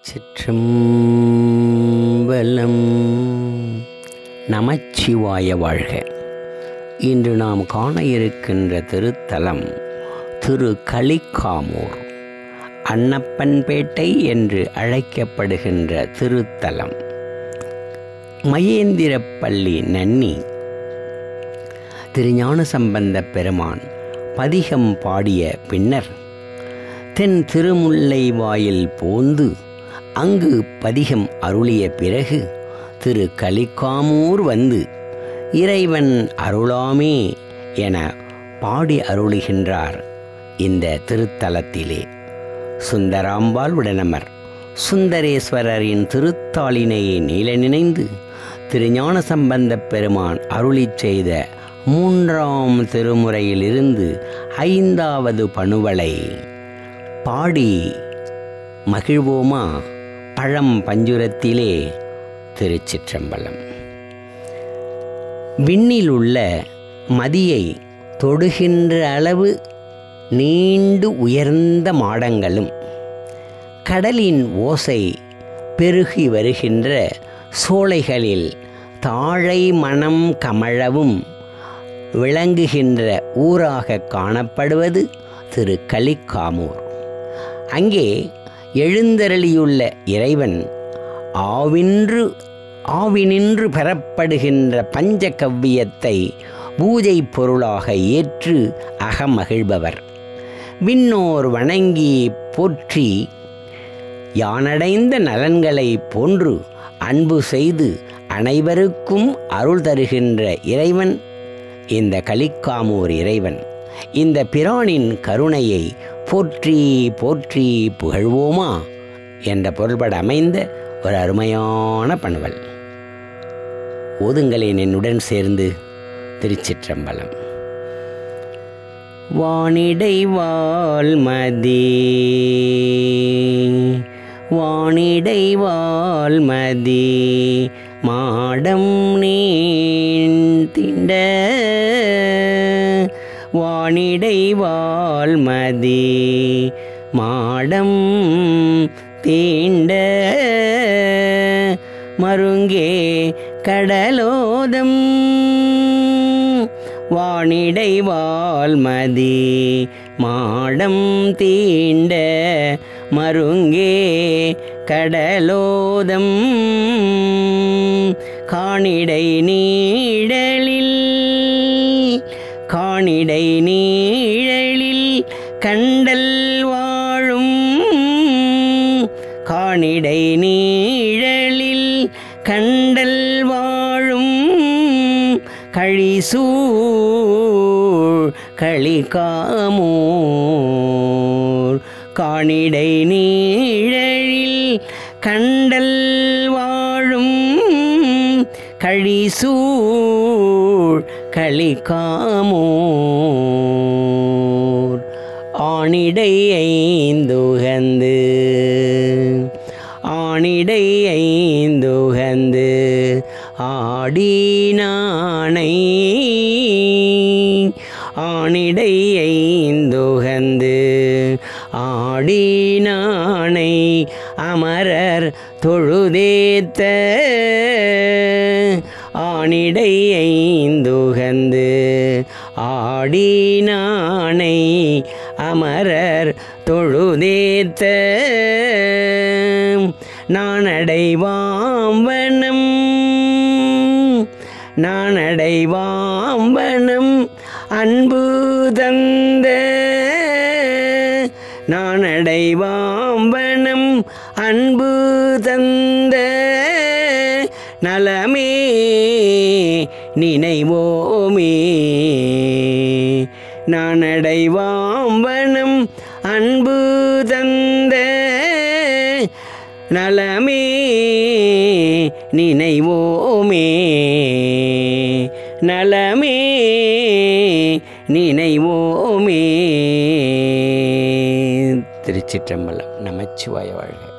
திருச்சிற்றம்பலம் நமச்சிவாய வாழ்க இன்று நாம் காண இருக்கின்ற திருத்தலம் திரு களிக்காமூர் அன்னப்பன்பேட்டை என்று அழைக்கப்படுகின்ற திருத்தலம் மகேந்திரப்பள்ளி நன்னி திருஞான சம்பந்த பெருமான் பதிகம் பாடிய பின்னர் தென் திருமுல்லை வாயில் போந்து அங்கு பதிகம் அருளிய பிறகு திரு கலிக்காமூர் வந்து இறைவன் அருளாமே என பாடி அருளுகின்றார் இந்த திருத்தலத்திலே சுந்தராம்பாள் உடனமர் சுந்தரேஸ்வரரின் திருத்தாளினை நீல நினைந்து திருஞான சம்பந்தப் பெருமான் அருளிச் செய்த மூன்றாம் திருமுறையிலிருந்து ஐந்தாவது பணுவலை பாடி மகிழ்வோமா பழம் பஞ்சுரத்திலே திருச்சிற்றம்பலம் விண்ணில் உள்ள மதியை தொடுகின்ற அளவு நீண்டு உயர்ந்த மாடங்களும் கடலின் ஓசை பெருகி வருகின்ற சோலைகளில் தாழை மனம் கமழவும் விளங்குகின்ற ஊராக காணப்படுவது திரு களிக்காமூர் அங்கே எழுந்தருளியுள்ள இறைவன் ஆவின்று ஆவினின்று பெறப்படுகின்ற பஞ்ச கவ்வியத்தை பூஜை பொருளாக ஏற்று அகமகிழ்பவர் விண்ணோர் வணங்கி போற்றி யானடைந்த நலன்களை போன்று அன்பு செய்து அனைவருக்கும் அருள் தருகின்ற இறைவன் இந்த கலிக்காமூர் இறைவன் இந்த பிரானின் கருணையை போற்றி போற்றி புகழ்வோமா என்ற பொருள்பட அமைந்த ஒரு அருமையான பணுவல் ஓதுங்களேன் என்னுடன் சேர்ந்து திருச்சிற்றம்பலம் வானிடை வால்மதி வானிடை வால்மதி மாடம் நீண்ட வானிடை வால்மதி மாடம் தீண்ட மருங்கே கடலோதம் வானிடை வால்மதி மாடம் தீண்ட மருங்கே கடலோதம் காணிடை நீழலில் காணிடை நீழலில் கண்டல் வாழும் காணிடை நீழலில் கண்டல் வாழும் கழிசூழ் களிகாமோர் காணிடை நீழலில் கண்டல் வாழும் கழிசூழ் களிகாமோர் ஆணிடை ஐந்துகந்து ஆணிடை ஐந்துகந்து ஆடினானை ஆணிடை ஐந்துகந்து ஆடினானை அமரர் தொழுதேத்த ஆணிடை ஐந்துகந்து ஆடினானை அமரர் தொழுதேத்த நான் அடைவாம்பனம் நான் அடைவாம்பனம் அன்பு தந்த நான் அடைவாம்பனம் அன்பு தந்த நலமே நினைவோமே நான் அடைவாம்பனம் அன்பு தந்த நலமே நினைவோமே நலமே நினைவோமே திருச்சிற்றம்பலம் நமச்சிவாய வாழ்க